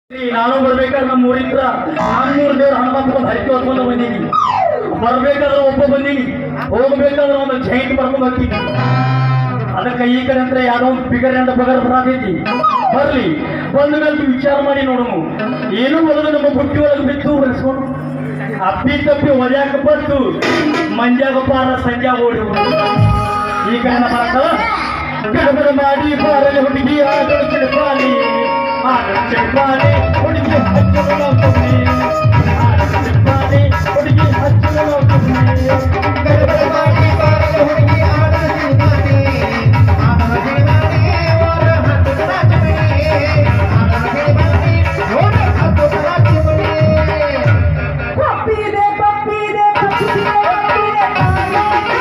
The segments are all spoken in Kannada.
ಈ ನಾನು ಬರ್ಬೇಕಾದ್ರೆ ನಮ್ಮ ಊರಿಂದ ನಮ್ಮೂರ ದೇವ್ರ ಹನುಮಂತ ಹರಿಕೆ ಹೊತ್ಕೊಂಡು ಬಂದೀನಿ ಬರ್ಬೇಕಾದ್ರೆ ಒಬ್ಬ ಬಂದೀನಿ ಹೋಗ್ಬೇಕಾದ್ರೆ ಒಂದು ಜೈಂಟ್ ಬರ್ಕೊಂಡು ಹೋಗ್ತೀನಿ ಅದಕ್ಕೆ ಈ ಕಡೆ ಅಂದ್ರೆ ಯಾವ್ದೋ ಒಂದು ಫಿಗರ್ ಅಂತ ಬಗರ್ ಬರಾತೈತಿ ಬರ್ಲಿ ಬಂದ ಮೇಲೆ ವಿಚಾರ ಮಾಡಿ ನೋಡೋಣ ಏನೂ ಬರೋದು ನಮ್ಮ ಬುಟ್ಟಿ ಒಳಗೆ ಬಿತ್ತು ಹೊರಿಸ್ಕೊಂಡು ಅಪ್ಪಿ ತಪ್ಪಿ ಒದ್ಯಾಕ ಬತ್ತು ಮಂಜಾಗ ಪಾರ ಸಂಜಾ ಓಡಿ ಹೋಗೋದು. ಈ ಕಡೆ ಬರ್ತಲ್ಲ ಗಡಬಡ ಮಾಡಿ ಬಾರಲಿ ಹುಡುಗಿ ಆದಳು ಚಿಡಪಾಲಿ ಆದಳು ಚಿಡಪಾಲಿ ಹುಡುಗಿ ಹಚ್ಚಲು ಹೋಗ್ತೀನಿ ಆದಳು ಚಿಡಪಾಲಿ ಹುಡುಗಿ ಹಚ್ಚಲು ಹೋಗ್ತೀನಿ ಗಡಬಡ ಮಾಡಿ ಬಾರಲು ಹುಡುಗಿ ಆಡಲು ಸಿನಿಮಾನಿ. ಆಡಲು ಸಿನಿಮಾನಿ, ಓಡ ಹತ್ತದ ರಾಜಮಣಿ. ಆಡಲು ಸಿನಿಮಾನಿ, ಓಡ ಹತ್ತದ ರಾಜಮಣಿ. ಪಪ್ಪಿದೆ ಪಪ್ಪಿದೆ ಪಪ್ಪಿದೆ ಪಪ್ಪಿದೆ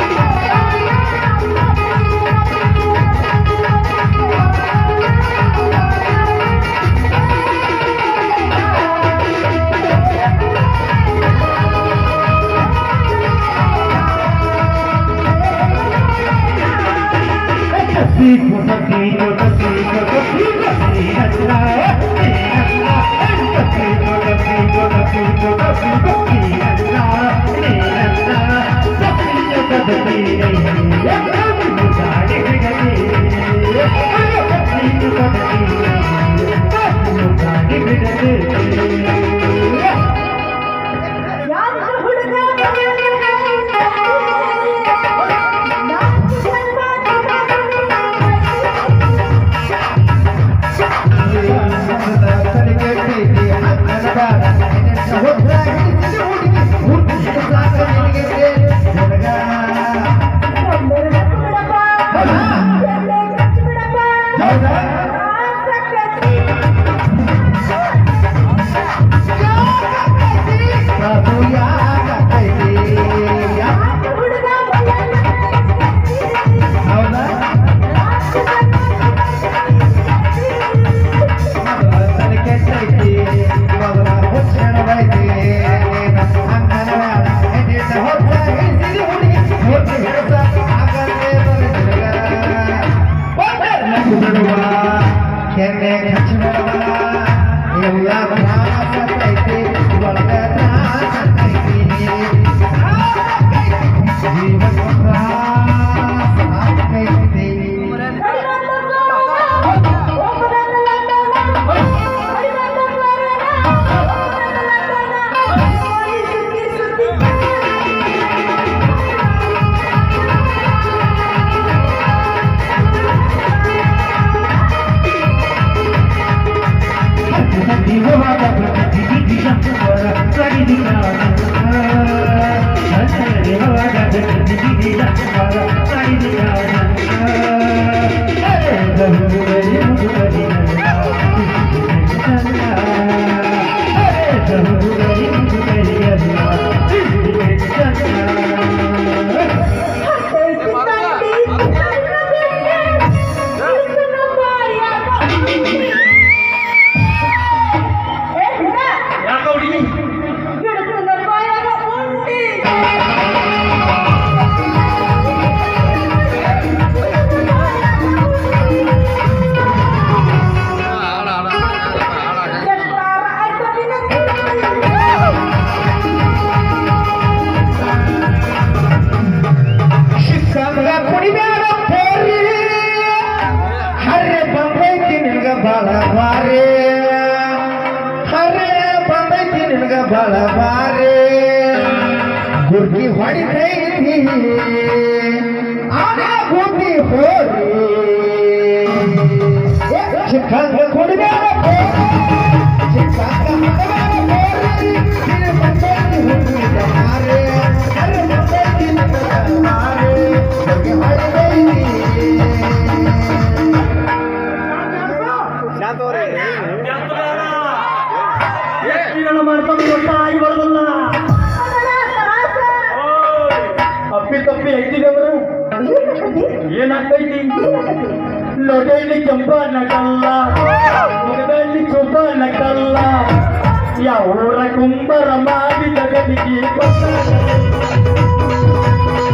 ಯಾರು ಹುಡುಗ ತಲೆಗೆಟ್ಟೈತಿ, ಹತ್ತದ ಬಾರ. ಹೊತ್ತ ಹಿಡಿಸಿದ ಹುಡುಗಿ, ಹುಟ್ಟಿದ ಸಾಕ ನಿನಗೆ ಹುಡುಗ. ಹೌದಾ? ಪ್ರಭು ಯಾಕೈತಿ? ಹೌದಾ? ಮೊದಲ ತಲೆಗೆಟ್ಟೈತಿ, ಮೊದಲ ಹುಚ್ಚಣವೈತಿ. ಅಂಗನ ಬೇಡ, ಹೆಣ್ಣಿನ ಹೊತ್ತ ಹಿಡಿಸಿದ ಹುಡುಗಿ, ಹುಟ್ಟಿ ಹಿಡಿಸ ಆಗಲೇ ಬರದಿರಗ. ನಗು ಬಿಡುವ, ಕೆನ್ನೆ ಕಚ್ಚಿ ಬಿಡುವ, ಎಲ್ಲ ತ್ರಾಸೈತಿ, ಒಳಗ ತ್ರಾಸೈತಿ. ಜೀವನ ತ್ರಾಸ ಆಗೈತಿ. ಯಾಕ ಹುಡುಗಿ ಶಿಕ್ಕಂಗ ಕುಡಿಬ್ಯಾಡ ಪೋರಿ ಹರ್ರೆ ಬಂದೈತಿ ನಿನಗ ಬಾಳ ಬಾರಿ ಹರ್ರೆ ಬಂದೈತಿ ನಿನಗ ಬಾಳ ಬಾರಿ ಗುರ್ಗಿ ಹೊಡಿತೈತಿ ಆನೆ ಗುರ್ಗಿ ಹೋರಿ ಶಿಕ್ಕಂಗ ಕುಡಿಬ್ಯಾಡ ಪೋರಿ ಶಿಕ್ಕಂಗ ಕುಡಿಬ್ಯಾಡ ಪೋರಿ ನಿನ್ನ ಬಂದೈತಿ ಹುಡುಗಿದ ಮಾರಿ ಹರ್ರೆ ಬಂದೈತಿ ನಿನಗ ಬಾಳ ಬಾರಿ ಗುರ್ಗಿ ಹೊಡಿತೈತಿ ವ್ಯಕ್ತಿಗಳ ಮಾಡ್ಕೊಂಡು ಗೊತ್ತಾಗಿ ಬರೋದಲ್ಲ ಅಪ್ಪಿ ತಪ್ಪಿ ಹೆಚ್ಚಿದವರು ಏನಾಗ್ತೈತಿ ಲೊಡೆಯಲ್ಲಿ ಕೆಂಪ ನಟಲ್ಲ ಮುಗದಲ್ಲಿ ಚೊಂಬ ನಟಲ್ಲ ಯಾವ ಊರ ಕುಂಬರ ಮಾಡಿ ಜಗದಿಗೆ